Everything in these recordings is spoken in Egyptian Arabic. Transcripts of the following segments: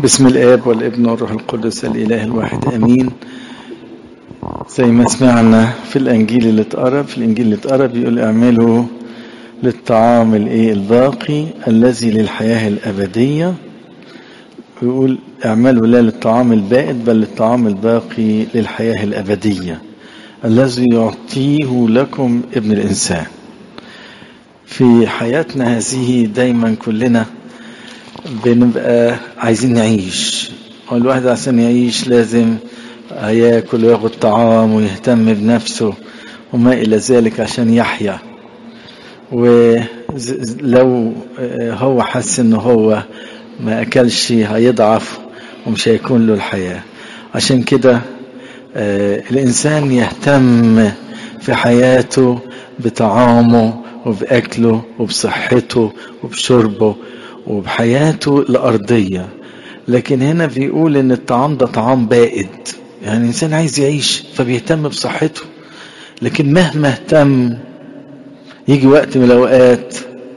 بسم الآب والابن والروح القدس الإله الواحد آمين زي ما سمعنا في الأنجيل اللي اتقرا في الإنجيل اللي اتقرا بيقول اعملوا للطعام الإيه الباقي الذي للحياة الأبدية ويقول اعملوا لا للطعام البائد بل للطعام الباقي للحياة الأبدية الذي يعطيه لكم ابن الإنسان في حياتنا هذه دايما كلنا بنبقى عايزين نعيش والواحد عشان يعيش لازم ياكل وياخد طعام ويهتم بنفسه وما إلى ذلك عشان يحيا ولو هو حس انه هو ما اكلش هيضعف ومش هيكون له الحياة عشان كده الانسان يهتم في حياته بطعامه وبأكله وبصحته وبشربه وبحياته الأرضية لكن هنا بيقول إن الطعام ده طعام بائد يعني الإنسان عايز يعيش فبيهتم بصحته لكن مهما اهتم يجي وقت من الأوقات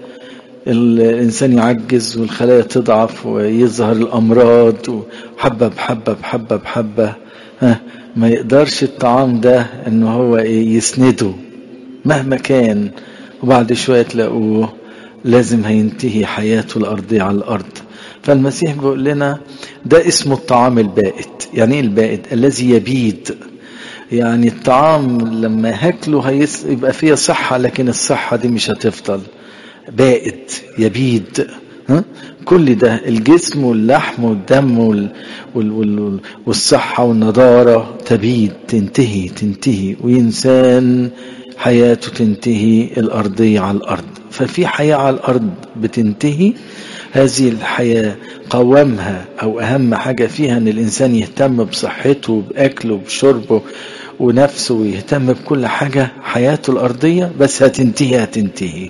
الإنسان يعجز والخلايا تضعف ويظهر الأمراض وحبة بحبة بحبة بحبة ها ما يقدرش الطعام ده إن هو يسنده مهما كان وبعد شوية تلاقوه لازم هينتهي حياته الأرضية على الأرض فالمسيح بيقول لنا ده اسمه الطعام البائد يعني ايه البائد الذي يبيد يعني الطعام لما هاكله هيس... يبقى فيه صحة لكن الصحة دي مش هتفضل بائد يبيد ها؟ كل ده الجسم واللحم والدم وال... وال... وال... والصحة والنضارة تبيد تنتهي تنتهي وإنسان حياته تنتهي الأرضية على الأرض ففي حياة على الأرض بتنتهي هذه الحياة قوامها أو أهم حاجة فيها أن الإنسان يهتم بصحته بأكله بشربه ونفسه ويهتم بكل حاجة حياته الأرضية بس هتنتهي هتنتهي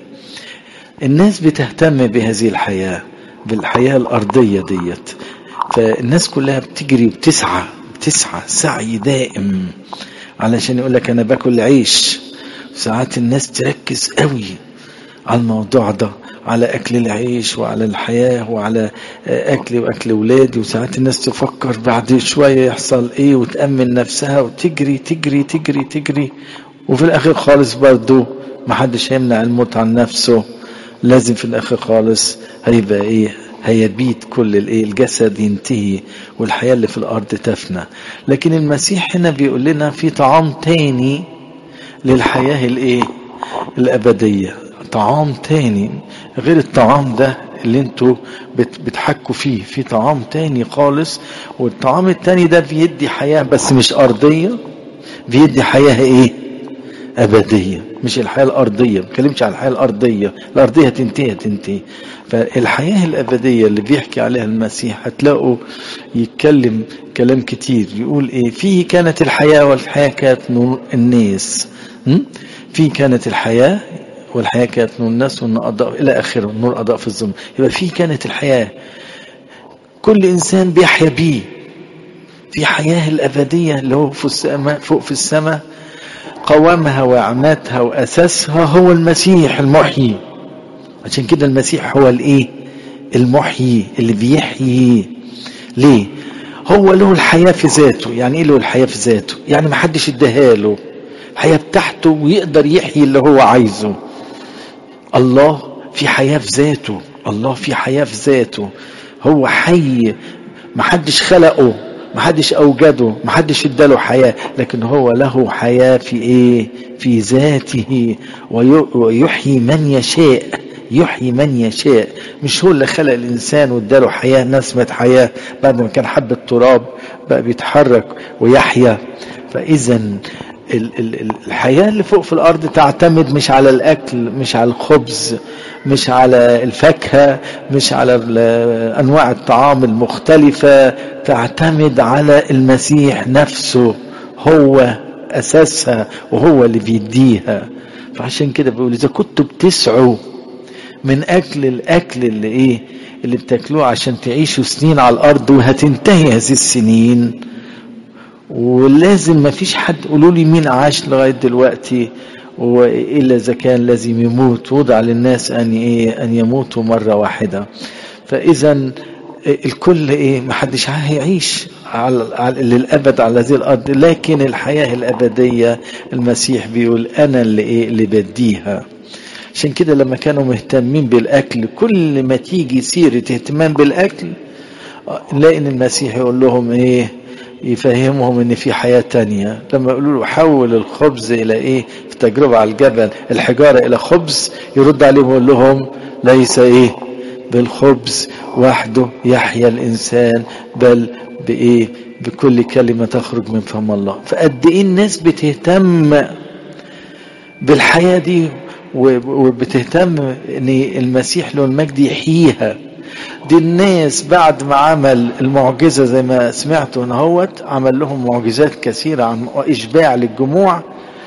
الناس بتهتم بهذه الحياة بالحياة الأرضية ديت فالناس كلها بتجري وبتسعى بتسعى سعي دائم علشان يقول لك أنا باكل عيش ساعات الناس تركز قوي على الموضوع ده على أكل العيش وعلى الحياة وعلى أكل وأكل ولادي وساعات الناس تفكر بعد شوية يحصل إيه وتأمن نفسها وتجري تجري تجري تجري وفي الآخر خالص برضو محدش هيمنع الموت عن نفسه لازم في الآخر خالص هيبقى إيه هيبيت كل الايه الجسد ينتهي والحياة اللي في الأرض تفنى لكن المسيح هنا بيقول لنا في طعام تاني للحياة الايه الأبدية طعام تاني غير الطعام ده اللي انتوا بتحكوا فيه في طعام تاني خالص والطعام التاني ده بيدي حياة بس مش أرضية بيدي حياة ايه أبدية مش الحياة الأرضية ما بتكلمش على الحياة الأرضية الأرضية تنتهي تنتهي فالحياة الأبدية اللي بيحكي عليها المسيح هتلاقوا يتكلم كلام كتير يقول إيه فيه كانت الحياة والحياة كانت نور الناس فيه كانت الحياة والحياة كانت نور الناس والنور أضاء إلى آخره النور أضاء في الظلم يبقى فيه كانت الحياة كل إنسان بيحيا بيه في حياة الأبدية اللي هو في السماء فوق في السماء قوامها وعماتها وأساسها هو المسيح المحيي عشان كده المسيح هو الايه المحيي اللي بيحيي ليه هو له الحياة في ذاته يعني ايه له الحياة في ذاته يعني ما حدش اداها له الحياة بتاعته ويقدر يحيي اللي هو عايزه الله في حياة في ذاته الله في حياة في ذاته هو حي ما حدش خلقه ما حدش اوجده ما حدش اداله حياه لكن هو له حياه في ايه في ذاته ويحيي من يشاء يحيي من يشاء مش هو اللي خلق الانسان واداله حياه نسمه حياه بعد ما كان حبه تراب بقى بيتحرك ويحيا فاذا الحياة اللي فوق في الأرض تعتمد مش على الأكل مش على الخبز مش على الفاكهة مش على أنواع الطعام المختلفة تعتمد على المسيح نفسه هو أساسها وهو اللي بيديها فعشان كده بيقول إذا كنتوا بتسعوا من أكل الأكل اللي إيه اللي بتاكلوه عشان تعيشوا سنين على الأرض وهتنتهي هذه السنين ولازم ما فيش حد قولوا لي مين عاش لغايه دلوقتي والا اذا كان لازم يموت وضع للناس ان ايه ان يموتوا مره واحده فاذا الكل ايه محدش هيعيش على على للابد على هذه الارض لكن الحياه الابديه المسيح بيقول انا اللي ايه اللي بديها عشان كده لما كانوا مهتمين بالاكل كل ما تيجي سيره اهتمام بالاكل نلاقي ان المسيح يقول لهم ايه يفهمهم ان في حياه تانية لما يقولوا له حول الخبز الى ايه في تجربه على الجبل الحجاره الى خبز يرد عليهم ويقول لهم ليس ايه بالخبز وحده يحيا الانسان بل بايه بكل كلمه تخرج من فم الله فقد ايه الناس بتهتم بالحياه دي وبتهتم ان المسيح له المجد يحييها دي الناس بعد ما عمل المعجزه زي ما سمعتوا هوت عمل لهم معجزات كثيره عن اشباع للجموع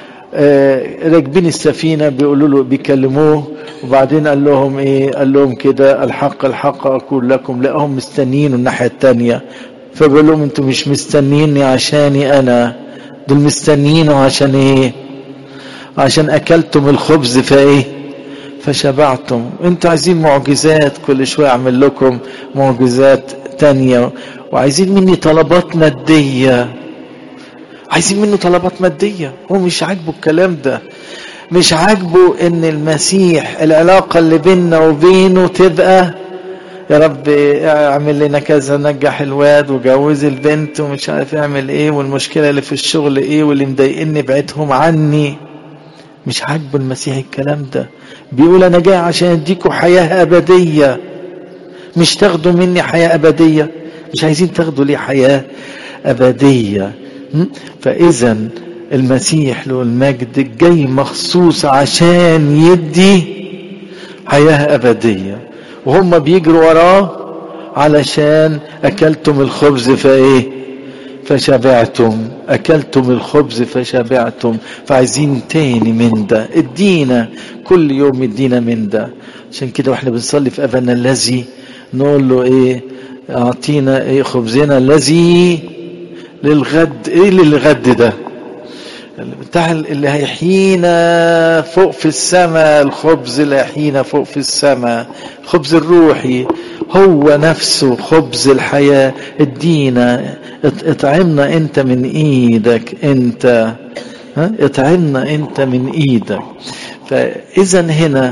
آه راكبين السفينه بيقولوا له بيكلموه وبعدين قال لهم ايه قال لهم كده الحق الحق اقول لكم لقاهم مستنيين الناحيه الثانيه فبقول لهم انتوا مش مستنيني عشاني انا دول مستنيينه عشان ايه عشان اكلتم الخبز فايه فشبعتم انتوا عايزين معجزات كل شويه اعمل لكم معجزات تانية وعايزين مني طلبات ماديه عايزين منه طلبات ماديه هو مش عاجبه الكلام ده مش عاجبه ان المسيح العلاقه اللي بيننا وبينه تبقى يا رب اعمل لنا كذا نجح الواد وجوز البنت ومش عارف اعمل ايه والمشكله اللي في الشغل ايه واللي مضايقني بعتهم عني مش عاجبه المسيح الكلام ده بيقول انا جاي عشان اديكم حياه ابديه مش تاخدوا مني حياه ابديه مش عايزين تاخدوا لي حياه ابديه فاذا المسيح له المجد جاي مخصوص عشان يدي حياه ابديه وهم بيجروا وراه علشان اكلتم الخبز فايه فشبعتم اكلتم الخبز فشبعتم فعايزين تاني من ده ادينا كل يوم ادينا من ده عشان كده واحنا بنصلي في ابانا الذي نقول له ايه اعطينا ايه خبزنا الذي للغد ايه للغد ده بتاع اللي هيحيينا فوق في السماء الخبز اللي هيحيينا فوق في السماء الخبز الروحي هو نفسه خبز الحياة ادينا اطعمنا انت من ايدك انت ها اطعمنا انت من ايدك فاذا هنا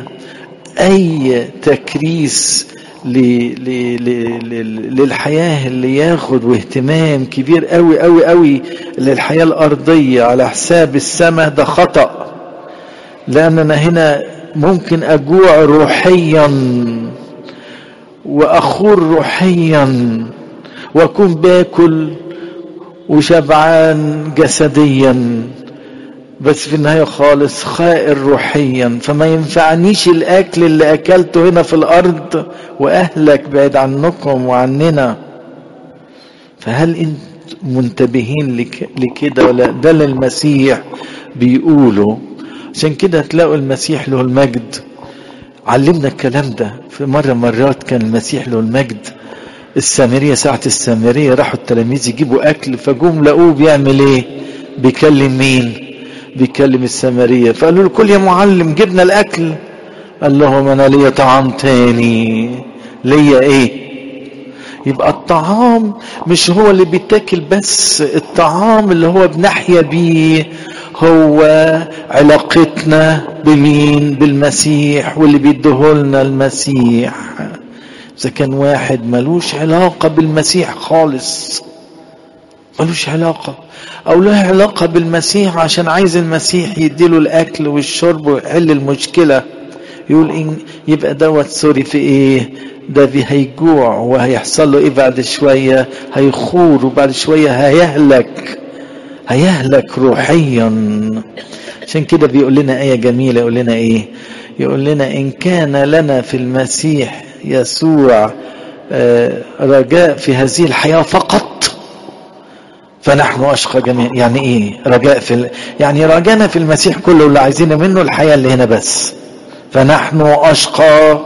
اي تكريس للحياة اللي ياخد واهتمام كبير قوي قوي قوي للحياة الأرضية على حساب السماء ده خطأ لأننا هنا ممكن أجوع روحيا وأخور روحيا وأكون باكل وشبعان جسديا بس في النهاية خالص خائر روحيا فما ينفعنيش الأكل اللي أكلته هنا في الأرض وأهلك بعيد عنكم وعننا فهل انت منتبهين لك لكده ولا ده اللي المسيح بيقوله عشان كده تلاقوا المسيح له المجد علمنا الكلام ده في مرة مرات كان المسيح له المجد السامرية ساعة السامرية راحوا التلاميذ يجيبوا أكل فجم لقوه بيعمل إيه؟ بيكلم مين؟ بيكلم السامرية فقالوا له كل يا معلم جبنا الأكل قال لهم أنا ليا طعام تاني ليا إيه؟ يبقى الطعام مش هو اللي بيتاكل بس الطعام اللي هو بنحيا بيه هو علاقتنا بمين بالمسيح واللي بيديهولنا المسيح اذا كان واحد ملوش علاقة بالمسيح خالص ملوش علاقة او له علاقة بالمسيح عشان عايز المسيح يديله الاكل والشرب ويحل المشكلة يقول إن يبقى دوت سوري في ايه ده هيجوع وهيحصل له ايه بعد شوية هيخور وبعد شوية هيهلك هيهلك روحيا عشان كده بيقول لنا آية جميلة يقول لنا ايه يقول لنا إن كان لنا في المسيح يسوع رجاء في هذه الحياة فقط فنحن أشقى جميع يعني إيه رجاء في ال... يعني رجانا في المسيح كله اللي عايزينه منه الحياة اللي هنا بس فنحن أشقى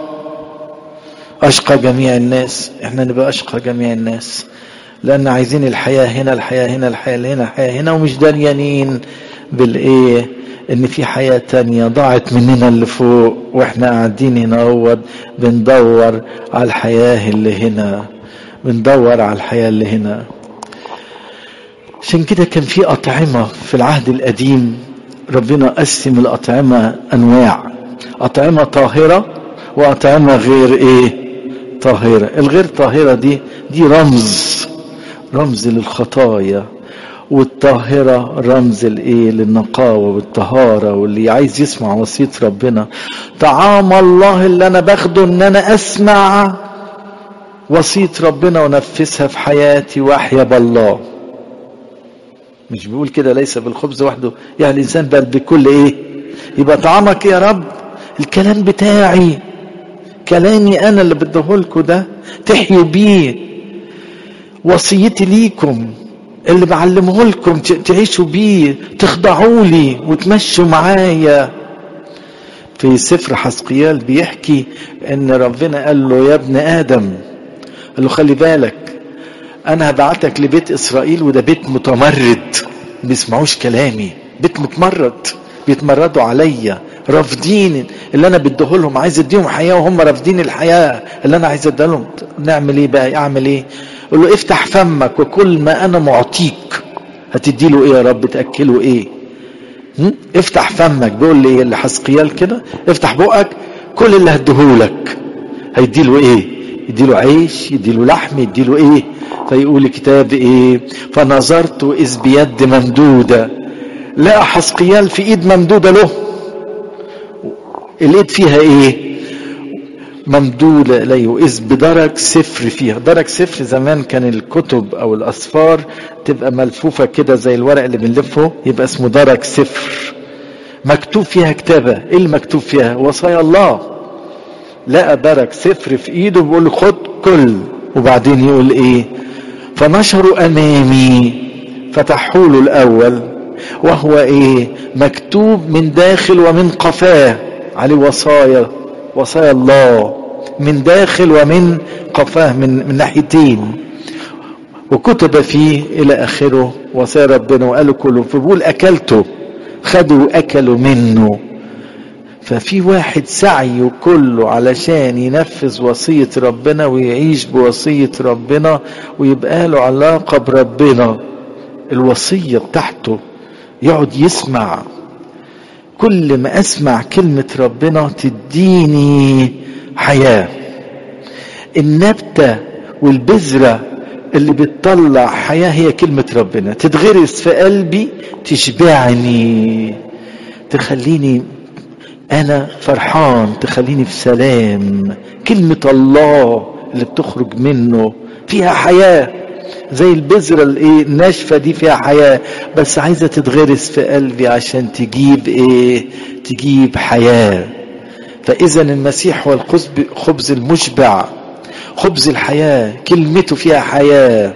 أشقى جميع الناس إحنا نبقى أشقى جميع الناس لأن عايزين الحياة هنا الحياة هنا الحياة هنا الحياة هنا ومش داريانين بالإيه إن في حياة تانية ضاعت مننا اللي فوق وإحنا قاعدين هنا هو بندور على الحياة اللي هنا بندور على الحياة اللي هنا عشان كده كان في أطعمة في العهد القديم ربنا قسم الأطعمة أنواع أطعمة طاهرة وأطعمة غير إيه طاهرة الغير طاهرة دي دي رمز رمز للخطايا والطاهرة رمز الايه للنقاوة والطهارة واللي عايز يسمع وصية ربنا طعام الله اللي انا باخده ان انا اسمع وصية ربنا ونفذها في حياتي واحيا بالله مش بيقول كده ليس بالخبز وحده يعني الانسان بل بكل ايه يبقى طعامك يا رب الكلام بتاعي كلامي انا اللي بديهولكوا ده تحيوا بيه وصيتي ليكم اللي بعلمه لكم تعيشوا بيه تخضعوا لي وتمشوا معايا في سفر حسقيال بيحكي ان ربنا قال له يا ابن ادم قال له خلي بالك انا هبعتك لبيت اسرائيل وده بيت متمرد ما بيسمعوش كلامي بيت متمرد بيتمردوا عليا رافضين اللي انا بديه لهم عايز اديهم حياه وهم رافضين الحياه اللي انا عايز اديها لهم نعمل ايه بقى اعمل ايه قول له افتح فمك وكل ما انا معطيك هتدي له ايه يا رب تاكله ايه هم؟ افتح فمك بيقول لي اللي حسقيال كده افتح بقك كل اللي هديهولك هيدي له ايه يدي له عيش يدي له لحم يدي له ايه فيقول الكتاب ايه فنظرت اذ بيد ممدوده لقى حسقيال في ايد ممدوده له الايد فيها ايه ممدودة إليه إذ بدرج سفر فيها درج سفر زمان كان الكتب أو الأسفار تبقى ملفوفة كده زي الورق اللي بنلفه يبقى اسمه درج سفر مكتوب فيها كتابة إيه اللي مكتوب فيها وصايا الله لقى درج سفر في إيده بيقول له خد كل وبعدين يقول إيه فنشروا أمامي فتحوا له الأول وهو إيه مكتوب من داخل ومن قفاه عليه وصايا وصايا الله من داخل ومن قفاه من من ناحيتين وكتب فيه الى اخره وصايا ربنا وقالوا كله فبقول اكلته خدوا اكلوا منه ففي واحد سعيه كله علشان ينفذ وصية ربنا ويعيش بوصية ربنا ويبقى له علاقة بربنا الوصية بتاعته يقعد يسمع كل ما اسمع كلمة ربنا تديني حياة النبتة والبذرة اللي بتطلع حياة هي كلمة ربنا تتغرس في قلبي تشبعني تخليني انا فرحان تخليني في سلام كلمة الله اللي بتخرج منه فيها حياه زي البذره الايه الناشفه دي فيها حياه بس عايزه تتغرس في قلبي عشان تجيب ايه تجيب حياه فاذا المسيح هو الخبز المشبع خبز الحياه كلمته فيها حياه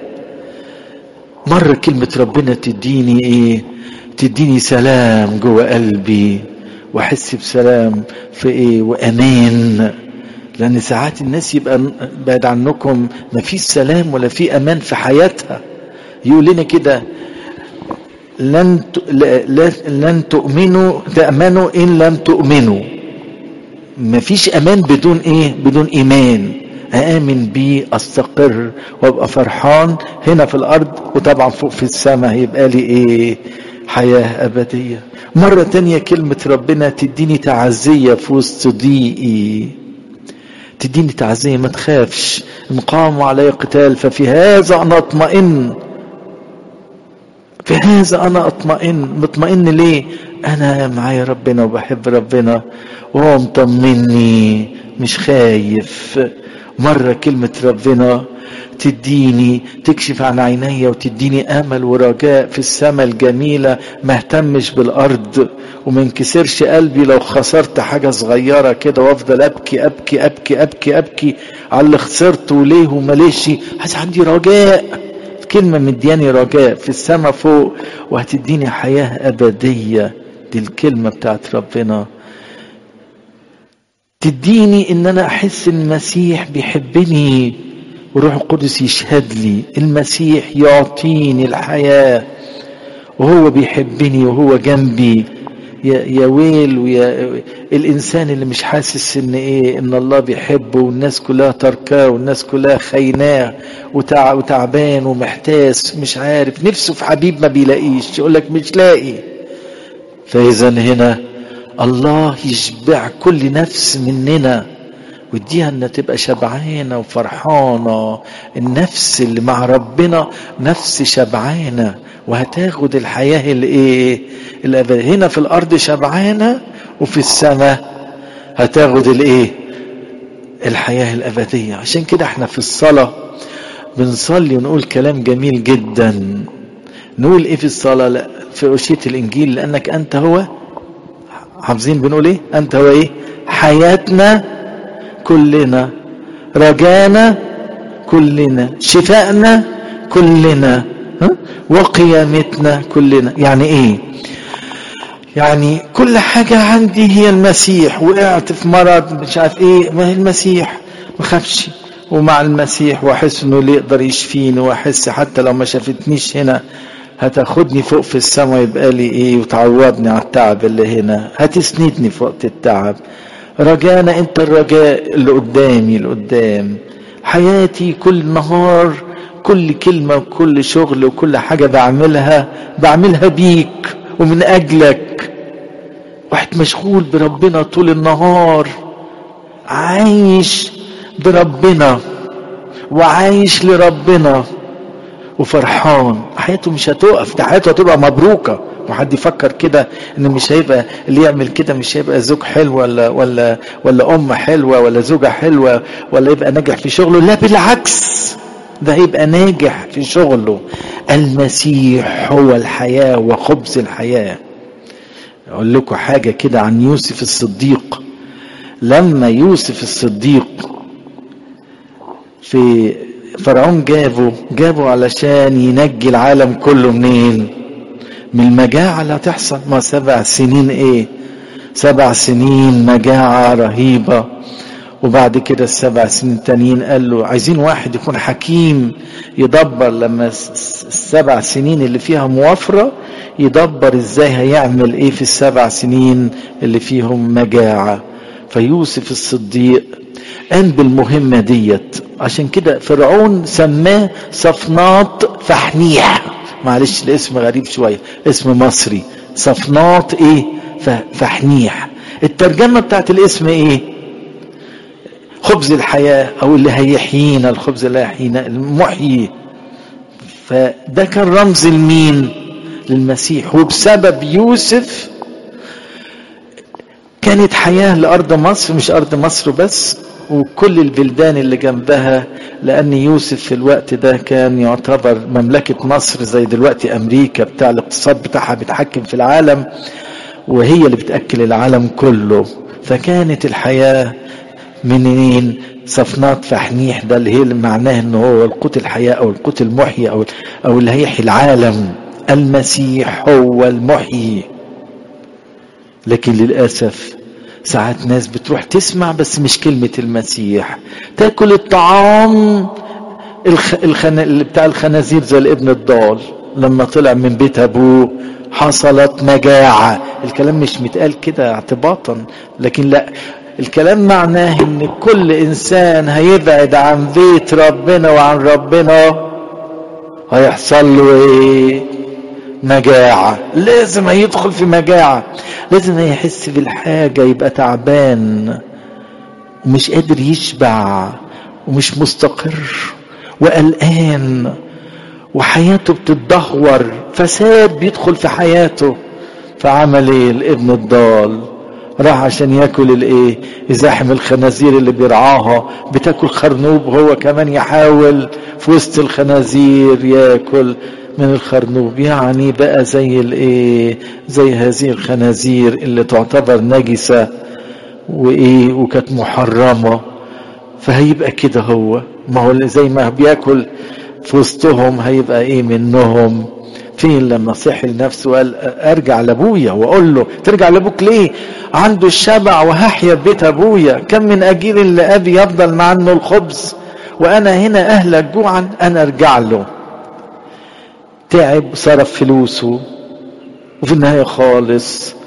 مره كلمه ربنا تديني ايه تديني سلام جوه قلبي واحس بسلام في ايه وامان لان ساعات الناس يبقى بعد عنكم ما فيش سلام ولا في امان في حياتها يقول لنا كده لن لن تؤمنوا تامنوا ان لم تؤمنوا ما فيش امان بدون ايه بدون ايمان آمن بيه أستقر وأبقى فرحان هنا في الأرض وطبعا فوق في السماء هيبقى لي إيه حياة أبدية مرة تانية كلمة ربنا تديني تعزية في وسط ضيقي تديني تعزية ما تخافش إن قاموا علي قتال ففي هذا أنا أطمئن في هذا أنا أطمئن مطمئن ليه أنا معايا ربنا وبحب ربنا وهو مطمني مش خايف مرة كلمة ربنا تديني تكشف عن عيني وتديني امل ورجاء في السماء الجميله ما اهتمش بالارض وما انكسرش قلبي لو خسرت حاجه صغيره كده وافضل ابكي ابكي ابكي ابكي ابكي على اللي خسرته وليه وماليش حاسس عندي رجاء كلمه مدياني رجاء في السماء فوق وهتديني حياه ابديه دي الكلمه بتاعت ربنا تديني ان انا احس ان المسيح بيحبني وروح القدس يشهد لي المسيح يعطيني الحياة وهو بيحبني وهو جنبي يا, يا ويل ويا الانسان اللي مش حاسس ان ايه ان الله بيحبه والناس كلها تركاه والناس كلها خايناه وتع وتعبان ومحتاس مش عارف نفسه في حبيب ما بيلاقيش يقول لك مش لاقي فاذا هنا الله يشبع كل نفس مننا ويديها انها تبقى شبعانه وفرحانه النفس اللي مع ربنا نفس شبعانه وهتاخد الحياه الايه الابديه هنا في الارض شبعانه وفي السماء هتاخد الايه الحياه الابديه عشان كده احنا في الصلاه بنصلي ونقول كلام جميل جدا نقول ايه في الصلاه لا في أشية الانجيل لانك انت هو حافظين بنقول ايه انت هو ايه حياتنا كلنا رجانا كلنا شفائنا كلنا وقيامتنا كلنا يعني ايه يعني كل حاجة عندي هي المسيح وقعت في مرض مش عارف ايه ما هي المسيح ما خافش ومع المسيح واحس انه اللي يقدر يشفيني واحس حتى لو ما شافتنيش هنا هتاخدني فوق في السماء يبقى لي ايه وتعوضني على التعب اللي هنا هتسندني في وقت التعب رجانا انت الرجاء اللي قدامي اللي قدام حياتي كل نهار كل كلمة وكل شغل وكل حاجة بعملها بعملها بيك ومن أجلك واحد مشغول بربنا طول النهار عايش بربنا وعايش لربنا وفرحان حياته مش هتقف ده حياته هتبقى مبروكة وحد يفكر كده ان مش هيبقى اللي يعمل كده مش هيبقى زوج حلو ولا ولا ولا ام حلوه ولا زوجه حلوه ولا يبقى ناجح في شغله لا بالعكس ده هيبقى ناجح في شغله المسيح هو الحياه وخبز الحياه اقول لكم حاجه كده عن يوسف الصديق لما يوسف الصديق في فرعون جابه جابه علشان ينجي العالم كله منين من المجاعة اللي هتحصل ما سبع سنين ايه سبع سنين مجاعة رهيبة وبعد كده السبع سنين التانيين قال له عايزين واحد يكون حكيم يدبر لما السبع سنين اللي فيها موافرة يدبر ازاي هيعمل ايه في السبع سنين اللي فيهم مجاعة فيوسف الصديق قام بالمهمة ديت عشان كده فرعون سماه صفنات فحنيح معلش الاسم غريب شوية اسم مصري صفنات ايه فحنيح الترجمة بتاعت الاسم ايه خبز الحياة او اللي هيحيينا الخبز اللي هيحيينا المحيي فده كان رمز لمين للمسيح وبسبب يوسف كانت حياة لأرض مصر مش أرض مصر بس وكل البلدان اللي جنبها لأن يوسف في الوقت ده كان يعتبر مملكة مصر زي دلوقتي أمريكا بتاع الاقتصاد بتاعها بيتحكم في العالم وهي اللي بتأكل العالم كله فكانت الحياة منين صفنات فحنيح ده اللي هي اللي معناه ان هو القوت الحياة او القوت المحيي او او اللي هيحيي العالم المسيح هو المحيي لكن للأسف ساعات ناس بتروح تسمع بس مش كلمة المسيح تاكل الطعام الخ... الخن... اللي بتاع الخنازير زي الابن الضال لما طلع من بيت ابوه حصلت مجاعة الكلام مش متقال كده اعتباطا لكن لا الكلام معناه ان كل انسان هيبعد عن بيت ربنا وعن ربنا هيحصل له ايه مجاعة لازم هيدخل في مجاعة لازم هيحس بالحاجة يبقى تعبان ومش قادر يشبع ومش مستقر وقلقان وحياته بتتدهور فساد بيدخل في حياته فعمل ايه الابن الضال راح عشان ياكل الايه يزاحم الخنازير اللي بيرعاها بتاكل خرنوب هو كمان يحاول في وسط الخنازير ياكل من الخرنوب يعني بقى زي الايه زي هذه الخنازير اللي تعتبر نجسة وايه وكانت محرمة فهيبقى كده هو ما هو زي ما بياكل في وسطهم هيبقى ايه منهم فين لما صحي لنفسه وقال ارجع لابويا واقول له ترجع لابوك ليه عنده الشبع وهحيا بيت ابويا كم من اجير لابي يفضل عنه الخبز وانا هنا اهلك جوعا انا ارجع له تعب صرف فلوسه وفي النهاية خالص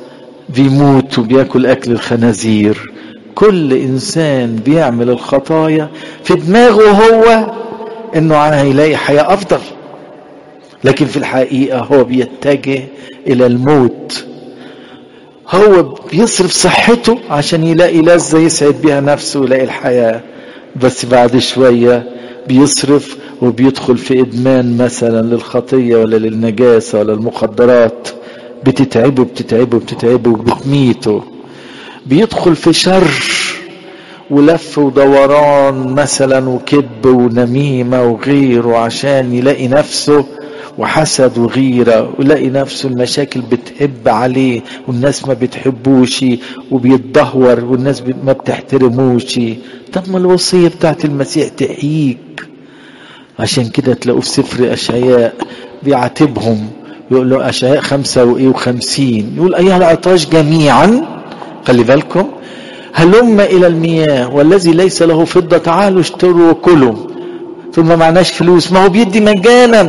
بيموت وبياكل اكل الخنازير كل انسان بيعمل الخطايا في دماغه هو انه هيلاقي حياة افضل لكن في الحقيقة هو بيتجه الى الموت هو بيصرف صحته عشان يلاقي لذة يسعد بيها نفسه ويلاقي الحياة بس بعد شوية بيصرف وبيدخل في ادمان مثلا للخطية ولا للنجاسة ولا المخدرات بتتعبه بتتعبه بتتعبه وبتميته بيدخل في شر ولف ودوران مثلا وكذب ونميمة وغيره عشان يلاقي نفسه وحسد وغيرة ويلاقي نفسه المشاكل بتهب عليه والناس ما بتحبوش وبيتدهور والناس ما بتحترموش طب ما الوصية بتاعت المسيح تحييك عشان كده تلاقوا في سفر أشعياء بيعاتبهم يقول له أشعياء خمسة وإيه وخمسين يقول أيها العطاش جميعا خلي بالكم هلم إلى المياه والذي ليس له فضة تعالوا اشتروا وكلوا ثم ما معناش فلوس ما هو بيدي مجانا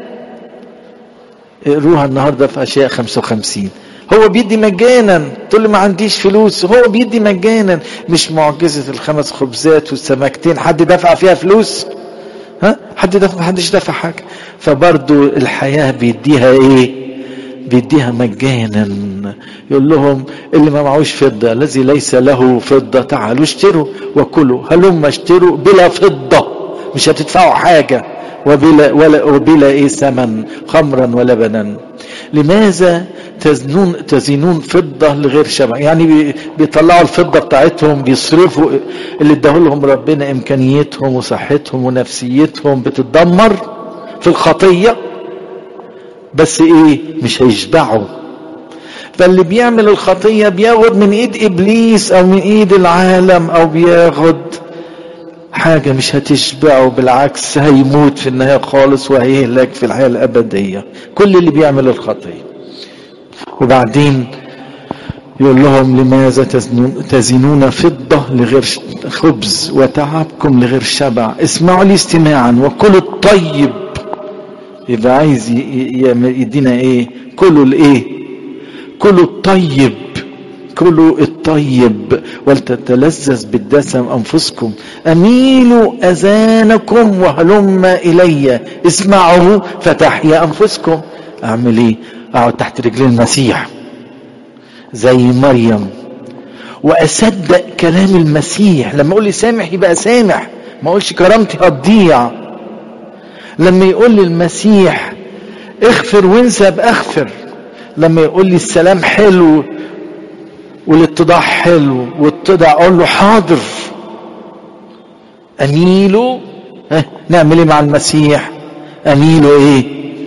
اقروها النهارده في اشياء 55 هو بيدي مجانا تقول ما عنديش فلوس هو بيدي مجانا مش معجزه الخمس خبزات والسمكتين حد دفع فيها فلوس ها حد دفع ما حدش دفع حاجه فبرضو الحياه بيديها ايه بيديها مجانا يقول لهم اللي ما معهوش فضه الذي ليس له فضه تعالوا اشتروا وكلوا هلم اشتروا بلا فضه مش هتدفعوا حاجه وبلا, ولا وبلا ايه ثمن خمرا ولبنا لماذا تزنون تزينون فضة لغير شبع يعني بيطلعوا الفضة بتاعتهم بيصرفوا اللي اداه لهم ربنا امكانيتهم وصحتهم ونفسيتهم بتتدمر في الخطية بس ايه مش هيشبعوا فاللي بيعمل الخطية بياخد من ايد ابليس او من ايد العالم او بياخد حاجة مش هتشبعه بالعكس هيموت في النهاية خالص وهيهلك في الحياة الأبدية كل اللي بيعمل الخطية وبعدين يقول لهم لماذا تزنون فضة لغير خبز وتعبكم لغير شبع اسمعوا لي استماعا وكلوا الطيب يبقى عايز يدينا ايه كلوا الايه كلوا الطيب كلوا الطيب ولتتلذذ بالدسم انفسكم اميلوا اذانكم وهلم الي اسمعوا فتحيا انفسكم اعمل ايه اقعد تحت رجلين المسيح زي مريم واصدق كلام المسيح لما يقول لي سامح يبقى سامح ما اقولش كرامتي هتضيع لما يقول لي المسيح اغفر وانسى باغفر لما يقول لي السلام حلو والاتضاع حلو واتضع اقول له حاضر اميلوا اه نعمل ايه مع المسيح اميلوا ايه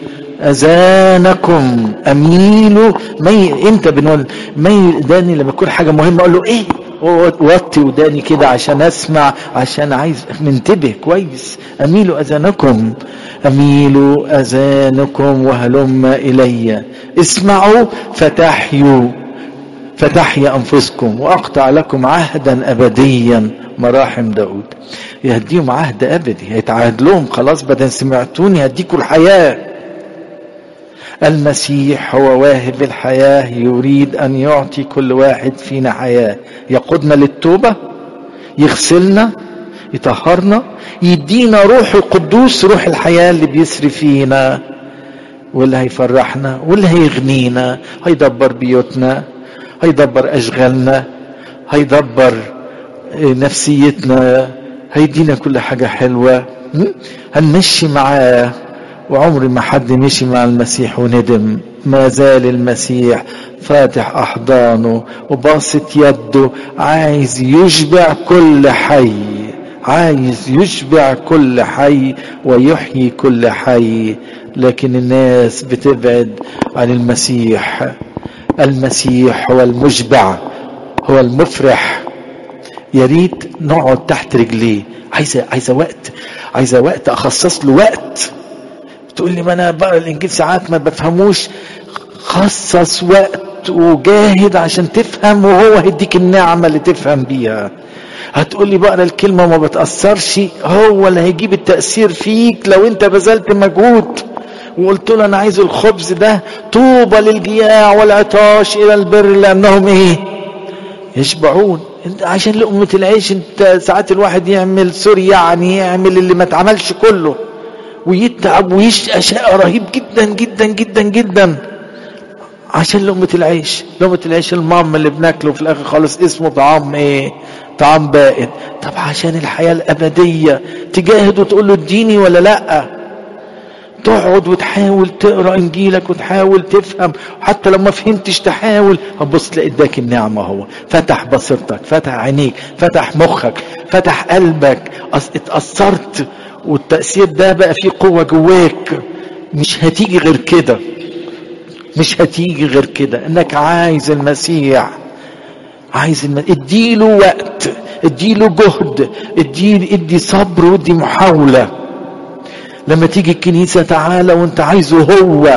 اذانكم اميلوا مي امتى بنقول مي وداني لما يكون حاجه مهمه اقول له ايه وطي وداني كده عشان اسمع عشان عايز منتبه كويس اميلوا اذانكم اميلوا اذانكم وهلم الي اسمعوا فتحيوا فتحيا أنفسكم وأقطع لكم عهدا أبديا مراحم داود يهديهم عهد أبدي هيتعهد لهم خلاص بدل سمعتوني هديكم الحياة المسيح هو واهب الحياة يريد أن يعطي كل واحد فينا حياة يقودنا للتوبة يغسلنا يطهرنا يدينا روح القدوس روح الحياة اللي بيسري فينا واللي هيفرحنا واللي هيغنينا هيدبر بيوتنا هيدبر اشغالنا هيدبر نفسيتنا هيدينا كل حاجة حلوة هنمشي معاه وعمر ما حد مشي مع المسيح وندم ما زال المسيح فاتح احضانه وباسط يده عايز يشبع كل حي عايز يشبع كل حي ويحيي كل حي لكن الناس بتبعد عن المسيح المسيح هو المشبع هو المفرح يا ريت نقعد تحت رجليه عايزه عايزه وقت عايزه وقت اخصص له وقت تقول لي ما انا بقرا الانجيل ساعات ما بفهموش خصص وقت وجاهد عشان تفهم وهو هيديك النعمه اللي تفهم بيها هتقول لي بقرا الكلمه وما بتاثرش هو اللي هيجيب التاثير فيك لو انت بذلت مجهود وقلت له انا عايز الخبز ده طوبى للجياع والعطاش الى البر لانهم ايه يشبعون انت عشان لقمة العيش انت ساعات الواحد يعمل سوري يعني يعمل اللي ما اتعملش كله ويتعب ويشقى شقى رهيب جدا جدا جدا جدا عشان لقمة العيش لقمة العيش المام اللي بناكله في الاخر خالص اسمه طعام ايه طعام بائد طب عشان الحياة الابدية تجاهد وتقول له اديني ولا لا تقعد وتحاول تقرا انجيلك وتحاول تفهم حتى لو ما فهمتش تحاول هتبص تلاقي اداك النعمه هو فتح بصيرتك فتح عينيك فتح مخك فتح قلبك اتاثرت والتاثير ده بقى فيه قوه جواك مش هتيجي غير كده مش هتيجي غير كده انك عايز المسيح عايز المسيح اديله وقت اديله جهد ادي ادي صبر وادي محاوله لما تيجي الكنيسة تعالى وانت عايزه هو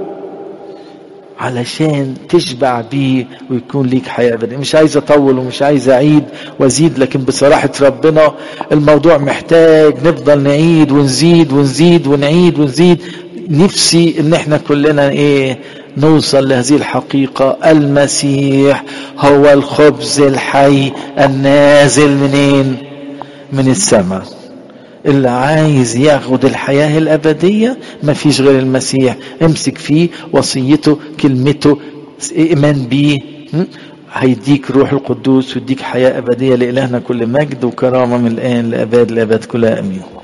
علشان تشبع بيه ويكون ليك حياة أبدية مش عايز أطول ومش عايز أعيد وأزيد لكن بصراحة ربنا الموضوع محتاج نفضل نعيد ونزيد ونزيد ونعيد ونزيد نفسي ان احنا كلنا ايه نوصل لهذه الحقيقة المسيح هو الخبز الحي النازل منين من السماء اللي عايز ياخد الحياة الأبدية ما فيش غير المسيح امسك فيه وصيته كلمته إيمان بيه هيديك روح القدوس ويديك حياة أبدية لإلهنا كل مجد وكرامة من الآن لأباد لأباد كلها أمين